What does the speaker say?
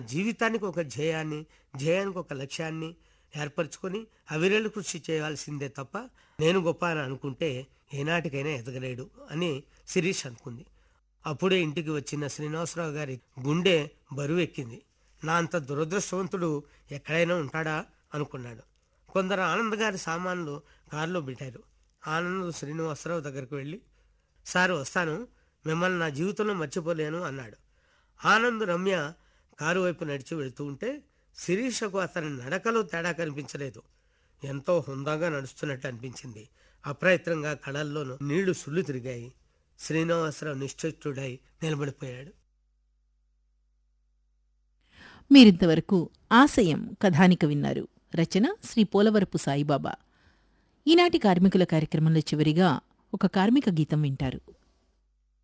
జీవితానికి ఒక ధ్యేయాన్ని ధ్యేయానికి ఒక లక్ష్యాన్ని ఏర్పరచుకొని అవిరలు కృషి చేయాల్సిందే తప్ప నేను గొప్ప అని అనుకుంటే ఏనాటికైనా ఎదగలేడు అని శిరీష్ అనుకుంది అప్పుడే ఇంటికి వచ్చిన శ్రీనివాసరావు గారి గుండె బరువెక్కింది నా అంత దురదృష్టవంతుడు ఎక్కడైనా ఉంటాడా అనుకున్నాడు కొందరు ఆనంద్ గారి సామాన్లు కారులో పెట్టారు ఆనంద్ శ్రీనివాసరావు దగ్గరికి వెళ్ళి సార్ వస్తాను మిమ్మల్ని నా జీవితంలో మర్చిపోలేను అన్నాడు ఆనంద్ రమ్య కారు వైపు నడిచి వెళుతూ ఉంటే శిరీషకు అతని నడకలో తేడా కనిపించలేదు ఎంతో హుందాగా నడుస్తున్నట్టు అనిపించింది అప్రయత్నంగా కళల్లోనూ నీళ్లు సుళ్ళు తిరిగాయి శ్రీనివాసరావు నిశ్చయుడై నిలబడిపోయాడు మీరింతవరకు ఆశయం కథానిక విన్నారు రచన శ్రీ పోలవరపు సాయిబాబా ఈనాటి కార్మికుల కార్యక్రమంలో చివరిగా ఒక కార్మిక గీతం వింటారు